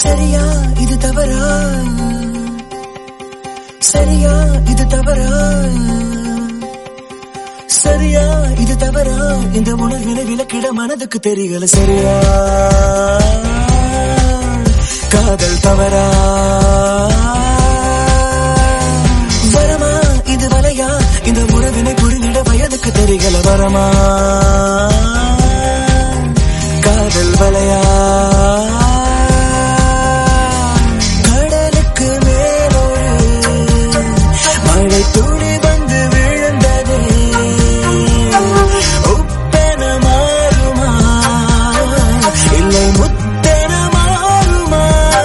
சரியா இது தவறா சரியா இது தவறா சரியா இது தவறா இந்த உணர்வினை விளக்கிட மனதுக்கு தெரியல சரியா காதல் தவறா வரமா இது வலையா இந்த உறவினை புரிந்திட வயதுக்கு தெரியல வரமா காதல் வலையா கடலுக்கு மேலொரு மழை துளி வந்து விழுந்தது உப்பென மாறுமா இல்லை முத்தென மாறுமா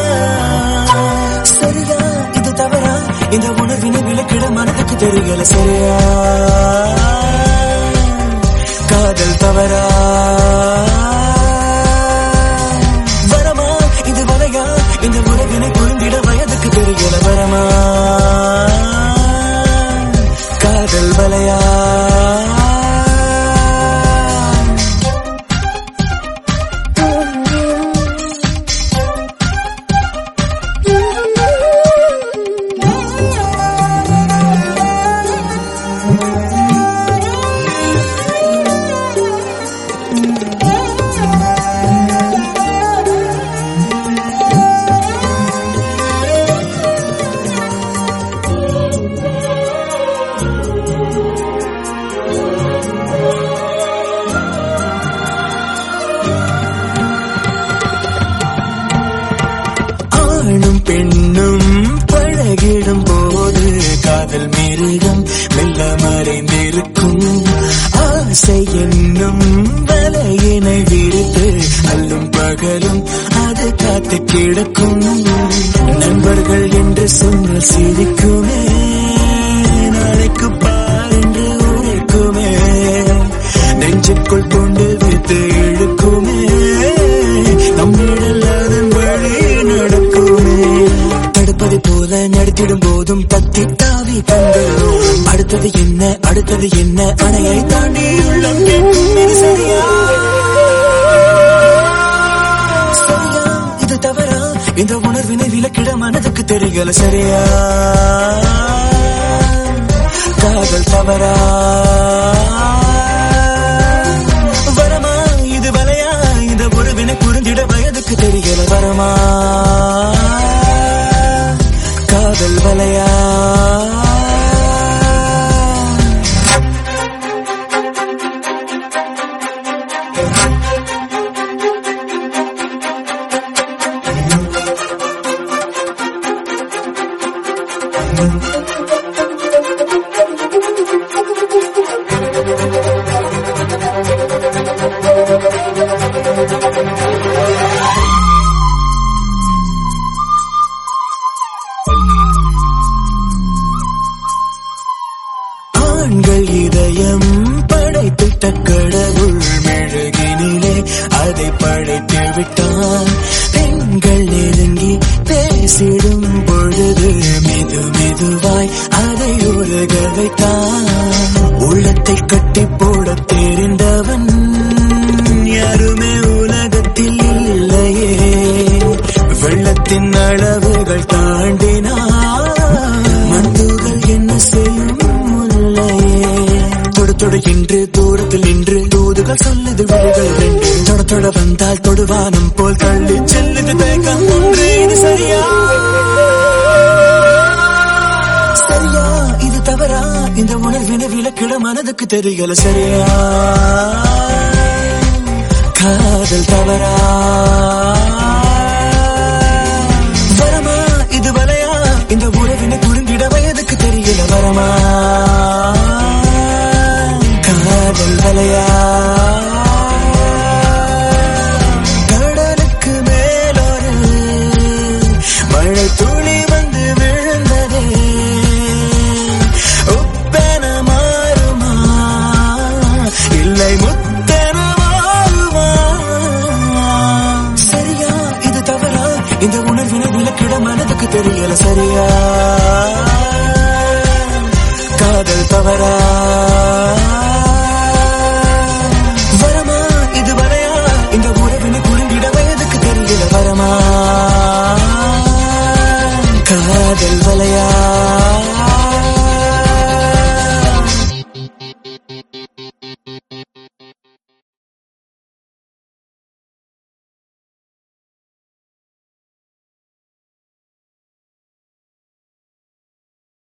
சரியா இது தவறா இந்த உணர்வினை விளக்கிட மனதுக்கு தெரியல சரியா காதல் தவறா வரமா இது வலையா இந்த உறவினை புரிந்திட வயதுக்கு தெரியல வரமா காதல் வலையா ஆணும் பெண்ணும் பழகிடும் போது காதல் மிருகம் மெல்ல மறைந்திருக்கும் ஆசை என்னும் வலையினை விரித்து அல்லும் பகலும் அது காத்து கிடக்கும் நண்பர்கள் என்று சொன்ன சிரிக்குமே நாளைக்கு பார் என்று உரைக்குமே நெஞ்சுக்குள் கொண்டு வைத்து இழுக்குமே நம்மிடல் அதன் வழி நடக்குமே தடுப்பதை போல நடத்திடும் போதும் தத்தி தாவி கண்கள் அடுத்தது என்ன அடுத்தது என்ன அணையை தாண்டி உள்ளம் கேட்கும் இது சரியா சரியா இது தவறா இந்த உணர்வினை விலக்கிட மனதுக்கு தெரியல சரியா காதல் தவறா வரமா இது வலையா இந்த உறவினை புரிந்திட வயதுக்கு தெரியல வரமா காதல் வலையா ஆண்கள் இதயம் படைத்திட்ட கடவுள் மெழுகினிலே அதை படைத்து விட்டான் பெண்கள் நெருங்கி பேசிடும் பொழுது மெது மெதுவாய் அதை உலக வைத்தான் உள்ளத்தை கட்டி போட தெரிந்தவன் யாருமே உலகத்தில் இல்லையே வெள்ளத்தின் அளவுகள் தாண்டினான் மண்டுகள் என்ன செய்யும் முல்லையே தொடு தொடு என்று தூரத்தில் நின்று தூதுகள் சொல்லுது விழிகள் ரெண்டு தொட தொட வந்தால் தொடுவானம் போல் தள்ளி செல்லுது தேக்கம் ஒன்று இது சரியா சரியா இது தவறா இந்த உணர்வினை விளக்கிட மனதுக்கு தெரியல சரியா காதல் தவறா வரமா இது வலையா இந்த உறவினை புரிந்திட வயதுக்கு தெரியல வரமா காதல் வலையா கடலுக்கு மேலொரு மழை துளி வந்து விழுந்ததே உப்பென மாறுமா இல்லை முத்தென மாறுமா சரியா இது தவறா இந்த உணர்வினை விளக்கிட மனதுக்கு தெரியல சரியா